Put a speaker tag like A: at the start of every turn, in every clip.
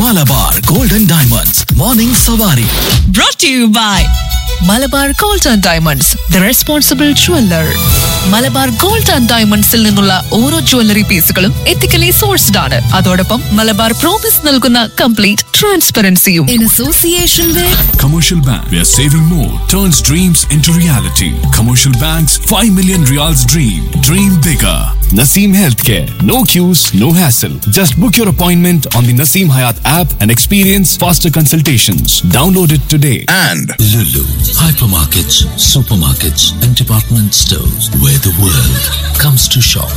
A: Malabar golden diamonds morning സവാരി
B: brought to you by Malabar gold and diamonds the responsible jeweller Malabar gold and ഡയമണ്ട്സിൽ നിന്നുള്ള ഓരോ jewellery പീസുകളും ethically sourced ആണ് അതോടൊപ്പം മലബാർ പ്രോമിസ് നൽകുന്ന കംപ്ലീറ്റ് ട്രാൻസ്പെറൻസിയും in association with
C: Commercial Bank, where saving more turns dreams into reality. Commercial Bank's 5 million reals dream. Dream bigger.
D: Naseem Healthcare. No queues, no hassle. Just book your appointment on the Naseem Hayat app and experience faster consultations. Download it today.
A: and
E: Lulu, hypermarkets, supermarkets, and department stores where the world comes to shop.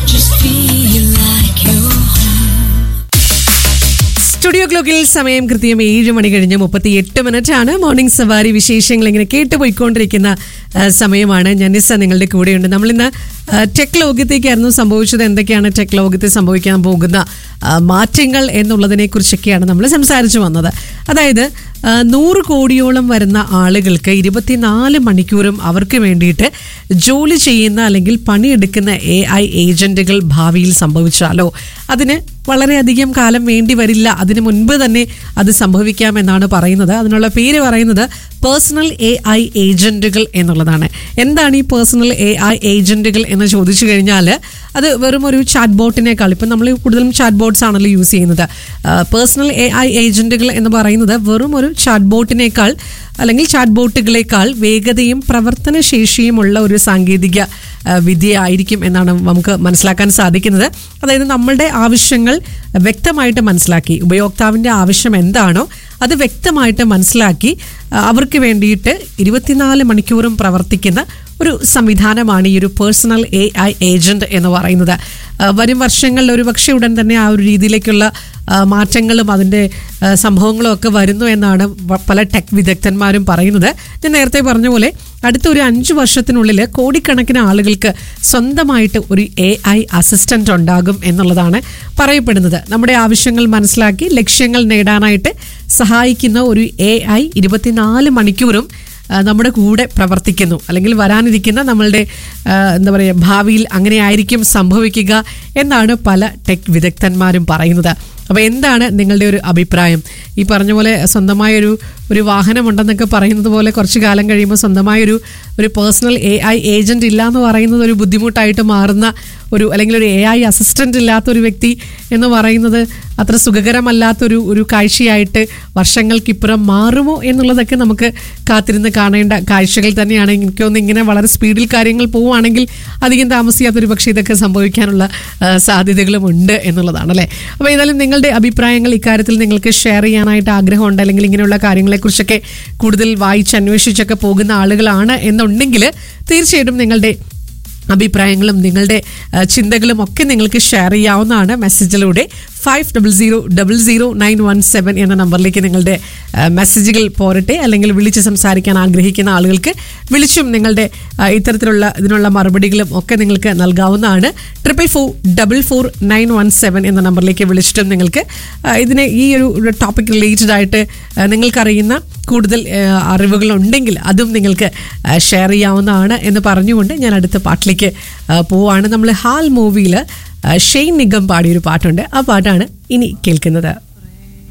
F: Studio ക്ലോക്കിൽ സമയം കൃത്യം ഏഴ് മണി കഴിഞ്ഞ് മുപ്പത്തി എട്ട് minute ആണ് morning സവാരി വിശേഷങ്ങൾ ഇങ്ങനെ കേട്ട് പോയിക്കൊണ്ടിരിക്കുന്ന ആ, സമയമാണ് ജനിസ നിങ്ങളുടെ കൂടെയുണ്ട് നമ്മളിന്ന് ആ, ടെക് ലോകത്തേക്കായിരുന്നു സംഭവിച്ചത് എന്തൊക്കെയാണ് ടെക് ലോകത്തിൽ സംഭവിക്കാൻ പോകുന്ന ആ, മാറ്റങ്ങൾ എന്നുള്ളതിനെ കുറിച്ചൊക്കെയാണ് നമ്മൾ സംസാരിച്ചു വന്നത് അതായത് ആ, നൂറ് കോടിയോളം വരുന്ന ആളുകൾക്ക് ഇരുപത്തിനാല് മണിക്കൂറും അവർക്ക് വേണ്ടിയിട്ട് ജോലി ചെയ്യുന്ന അല്ലെങ്കിൽ പണിയെടുക്കുന്ന എ ഐ ഏജന്റുകൾ ഭാവിയിൽ സംഭവിച്ചാലോ അതിന് വളരെയധികം കാലം വേണ്ടി വരില്ല അതിന് മുൻപ് തന്നെ അത് സംഭവിക്കാമെന്നാണ് പറയുന്നത് അതിനുള്ള പേര് പറയുന്നത് പേഴ്സണൽ എ ഐ ഏജന്റുകൾ എന്നുള്ളതാണ് എന്താണ് ഈ പേഴ്സണൽ എ ഐ ഏജന്റുകൾ എന്ന് ചോദിച്ചു കഴിഞ്ഞാൽ അത് വെറും ഒരു ചാറ്റ് ബോട്ടിനേക്കാൾ ഇപ്പം നമ്മൾ കൂടുതലും ചാറ്റ് ബോട്ട്സ് ആണല്ലോ യൂസ് ചെയ്യുന്നത് പേഴ്സണൽ എ ഐ ഏജന്റുകൾ എന്ന് പറയുന്നത് വെറും ഒരു ചാറ്റ് ബോട്ടിനേക്കാൾ അല്ലെങ്കിൽ ചാറ്റ് ബോട്ടുകളേക്കാൾ വേഗതയും പ്രവർത്തനശേഷിയുമുള്ള ഒരു സാങ്കേതിക ആ, വിദ്യയായിരിക്കും എന്നാണ് നമുക്ക് മനസ്സിലാക്കാൻ സാധിക്കുന്നത് അതായത് നമ്മളുടെ ആവശ്യങ്ങൾ വ്യക്തമായിട്ട് മനസ്സിലാക്കി ഉപയോക്താവിൻ്റെ ആവശ്യം എന്താണോ അത് വ്യക്തമായിട്ട് മനസ്സിലാക്കി ആ, അവർക്ക് വേണ്ടിയിട്ട് ഇരുപത്തിനാല് മണിക്കൂറും പ്രവർത്തിക്കുന്ന ഒരു സംവിധാനമാണ് ഈ ഒരു പേഴ്സണൽ എ ഐ ഏജന്റ് എന്ന് പറയുന്നത് ആ, വരും വർഷങ്ങളിൽ ഒരു പക്ഷേ ഉടൻ തന്നെ ആ ഒരു രീതിയിലേക്കുള്ള ആ, മാറ്റങ്ങളും അതിൻ്റെ ആ, സംഭവങ്ങളും ഒക്കെ വരുന്നു എന്നാണ് വ- പല ടെക് വിദഗ്ധന്മാരും പറയുന്നത് ഞാൻ നേരത്തെ പറഞ്ഞ പോലെ അടുത്ത ഒരു അഞ്ച് വർഷത്തിനുള്ളിൽ കോടിക്കണക്കിന് ആളുകൾക്ക് സ്വന്തമായിട്ട് ഒരു എ ഐ അസിസ്റ്റന്റ് ഉണ്ടാകും എന്നുള്ളതാണ് പറയപ്പെടുന്നത് നമ്മുടെ ആവശ്യങ്ങൾ മനസ്സിലാക്കി ലക്ഷ്യങ്ങൾ നേടാനായിട്ട് സഹായിക്കുന്ന ഒരു എ ഐ ഇരുപത്തിനാല് മണിക്കൂറും ആ, നമ്മുടെ കൂടെ പ്രവർത്തിക്കുന്നു അല്ലെങ്കിൽ വരാനിരിക്കുന്ന നമ്മളുടെ ആ, എന്താ പറയുക ഭാവിയിൽ അങ്ങനെ ആയിരിക്കും സംഭവിക്കുക എന്നാണ് പല ടെക് വിദഗ്ധന്മാരും പറയുന്നത് അപ്പോൾ എന്താണ് നിങ്ങളുടെ ഒരു അഭിപ്രായം ഈ പറഞ്ഞ പോലെ സ്വന്തമായൊരു ഒരു വാഹനമുണ്ടെന്നൊക്കെ പറയുന്നത് പോലെ കുറച്ച് കാലം കഴിയുമ്പോൾ സ്വന്തമായൊരു ഒരു പേഴ്സണൽ എ ഐ ഏജന്റ് ഇല്ല എന്ന് പറയുന്നത് ഒരു ബുദ്ധിമുട്ടായിട്ട് മാറുന്ന ഒരു അല്ലെങ്കിൽ ഒരു എ ഐ അസിസ്റ്റന്റ് ഇല്ലാത്ത ഒരു വ്യക്തി എന്ന് പറയുന്നത് അത്ര സുഖകരമല്ലാത്തൊരു ഒരു കാഴ്ചയായിട്ട് വർഷങ്ങൾക്കിപ്പുറം മാറുമോ എന്നുള്ളതൊക്കെ നമുക്ക് കാത്തിരുന്ന് കാണേണ്ട കാഴ്ചകൾ തന്നെയാണ് എനിക്കൊന്ന് ഇങ്ങനെ വളരെ സ്പീഡിൽ കാര്യങ്ങൾ പോവുകയാണെങ്കിൽ അധികം താമസിയാത്തൊരു പക്ഷേ ഇതൊക്കെ സംഭവിക്കാനുള്ള ആ, സാധ്യതകളും ഉണ്ട് എന്നുള്ളതാണ് അല്ലേ അപ്പോൾ ഏതായാലും നിങ്ങളുടെ അഭിപ്രായങ്ങൾ ഇക്കാര്യത്തിൽ നിങ്ങൾക്ക് ഷെയർ ചെയ്യാനായിട്ട് ആഗ്രഹമുണ്ട് അല്ലെങ്കിൽ ഇങ്ങനെയുള്ള കാര്യങ്ങളെക്കുറിച്ചൊക്കെ കൂടുതൽ വായിച്ചന്വേഷിച്ചൊക്കെ പോകുന്ന ആളുകളാണ് എന്നുണ്ടെങ്കിൽ തീർച്ചയായിട്ടും നിങ്ങളുടെ അഭിപ്രായങ്ങളും നിങ്ങളുടെ ആ, ചിന്തകളും ഒക്കെ നിങ്ങൾക്ക് ഷെയർ ചെയ്യാവുന്നതാണ് മെസ്സേജിലൂടെ five double zero double zero nine one seven എന്ന നമ്പറിലേക്ക് നിങ്ങളുടെ ആ, മെസ്സേജുകൾ പോരട്ടെ അല്ലെങ്കിൽ വിളിച്ച് സംസാരിക്കാൻ ആഗ്രഹിക്കുന്ന ആളുകൾക്ക് വിളിച്ചും നിങ്ങളുടെ ആ, ഇത്തരത്തിലുള്ള ഇതിനുള്ള മറുപടികളും ഒക്കെ നിങ്ങൾക്ക് നൽകാവുന്നതാണ് triple four double four nine one seven എന്ന നമ്പറിലേക്ക് വിളിച്ചിട്ടും നിങ്ങൾക്ക് ആ, ഇതിനെ ഈ ഒരു ടോപ്പിക് റിലേറ്റഡ് ആയിട്ട് ആ, നിങ്ങൾക്കറിയുന്ന കൂടുതൽ ആ, അറിവുകളുണ്ടെങ്കിൽ അതും നിങ്ങൾക്ക് ഷെയർ ചെയ്യാവുന്നതാണ് എന്ന് പറഞ്ഞുകൊണ്ട് ഞാൻ അടുത്ത പാട്ടിലേക്ക് ആ, പോവാണ് നമ്മൾ ഹാൽ മൂവിയിൽ ഷെയ്ൻ നിഗം പാടിയൊരു പാട്ടുണ്ട് ആ പാട്ടാണ് ഇനി കേൾക്കുന്നത്